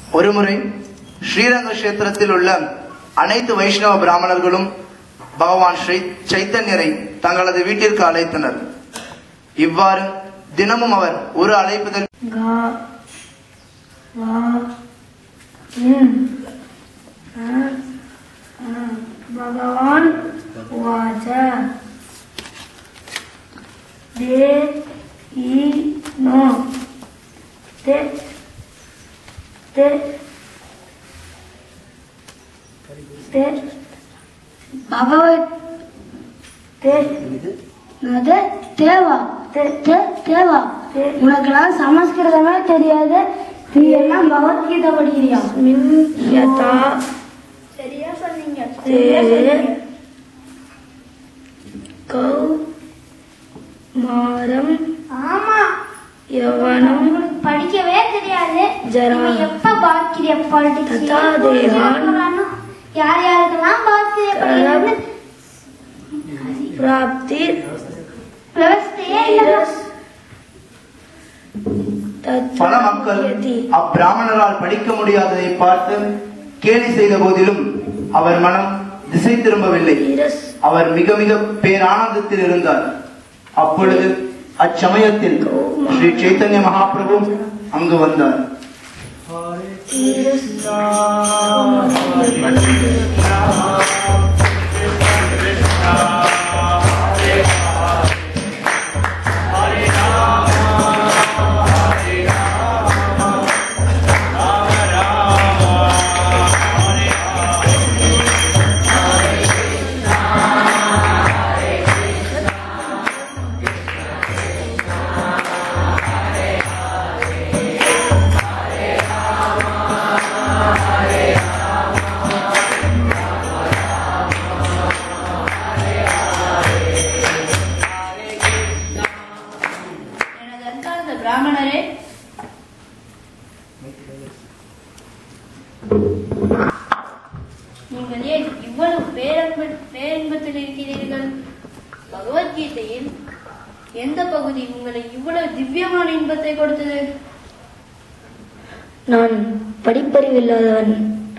ஒருமுறை ஸ்ரீரங்க கஷேத்திரத்தில் உள்ள அனைத்து வைஷ்ணவ பிராமணர்களும் பகவான் ஸ்ரீ சைத்தன்யரை தங்களது வீட்டிற்கு அழைத்தனர் இவ்வாறு தினமும் அவர் ஒரு அழைப்புதல் गा वा इन अ, अ, भगवान उवाच दे ई नो ते ते ते भगवत ते அது தேவா தே- தே- தேவா உனக்கெல்லாம் சமஸ்கிருதமே தெரியாது நீ எல்லாம் பகவத்கீதை படிக்கிறியா யதா சரியா சொன்னீங்க தே கௌ மாரம் ஆமா யவனம் உங்களுக்கு படிக்கவே தெரியாது ஜரா. நீங்க எப்ப பாக்கிரிய பாலிடிக்ஸ் ததா தேவான். யார் யாருக்கெல்லாம் பாக்கிரிய படிக்கிறது பிராப்தி விவசாயே இல்ல பல மக்கள் தத்யதி அப்பிராமணரால் படிக்க முடியாததை பார்த்து கேலி செய்த போதிலும் அவர் மனம் திசை திரும்பவில்லை இரஸ் அவர் மிக மிக பேரானந்தத்தில் இருந்தார் அப்பொழுது அச்சமயத்தில் ஸ்ரீ சைத்தன்ய மகாபிரபு அங்கு வந்தார் இரஸ் எனது அன்பார்ந்த பிராமணரே நீங்கள் ஏன் இவ்வளவு பேரன்பு பேரின்பத்தில் இருக்கிறீர்கள் பகவத்கீதையில் எந்த பகுதி உங்களை இவ்வளவு திவ்யமான இன்பத்தை கொடுத்தது நான் படிப்பறிவில்லாதவன்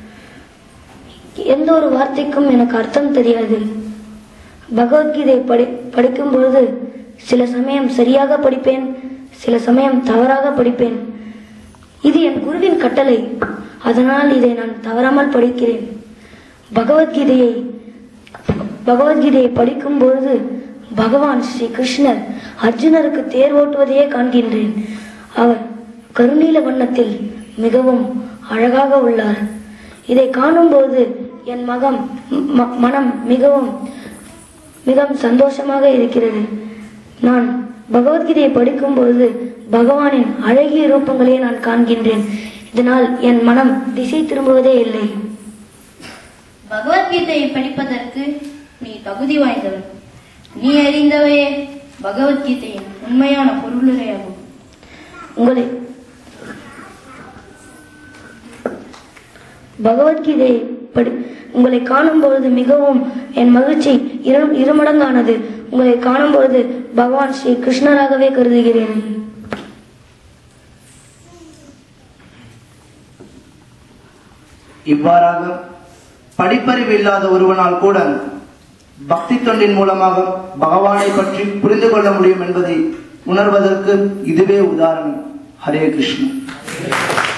எந்த ஒரு வார்த்தைக்கும் எனக்கு அர்த்தம் தெரியாது பகவத்கீதை படி படிக்கும் பொழுது சில சமயம் சரியாக படிப்பேன் சில சமயம் தவறாக படிப்பேன் இது என் குருவின் கட்டளை அதனால் இதை நான் தவறாமல் படிக்கிறேன் பகவத்கீதையை பகவத்கீதையை படிக்கும் பொழுது பகவான் ஸ்ரீ கிருஷ்ணர் அர்ஜுனருக்கு தேர் ஓட்டுவதையே காண்கின்றேன் அவர் கருநீல வண்ணத்தில் மிகவும் அழகாக உள்ளார் இதை காணும்போது என் மகம் ம- மனம் மிகவும் மிகவும் சந்தோஷமாக இருக்கிறது நான் பகவத்கீதையை படிக்கும்போது பகவானின் அழகிய ரூபங்களையே நான் காண்கின்றேன் இதனால் என் மனம் திசை திரும்புவதே இல்லை பகவத்கீதையை படிப்பதற்கு நீ தகுதி வாய்ந்தவன் நீ அறிந்தவையே பகவத்கீதையின் உண்மையான பொருளுரையாகும் உங்களை பகவத்கீதையை படி உங்களை காணும் பொழுது மிகவும் என் மகிழ்ச்சி இரு இருமடங்கானது உங்களை காணும் பொழுது பகவான் ஸ்ரீ கிருஷ்ணராகவே கருதுகிறேன் இவ்வாறாக படிப்பறிவு இல்லாத ஒருவனால் கூட பக்தி தொண்டின் மூலமாக பகவானை பற்றி புரிந்து கொள்ள முடியும் என்பதை உணர்வதற்கு இதுவே உதாரணம் ஹரே கிருஷ்ணா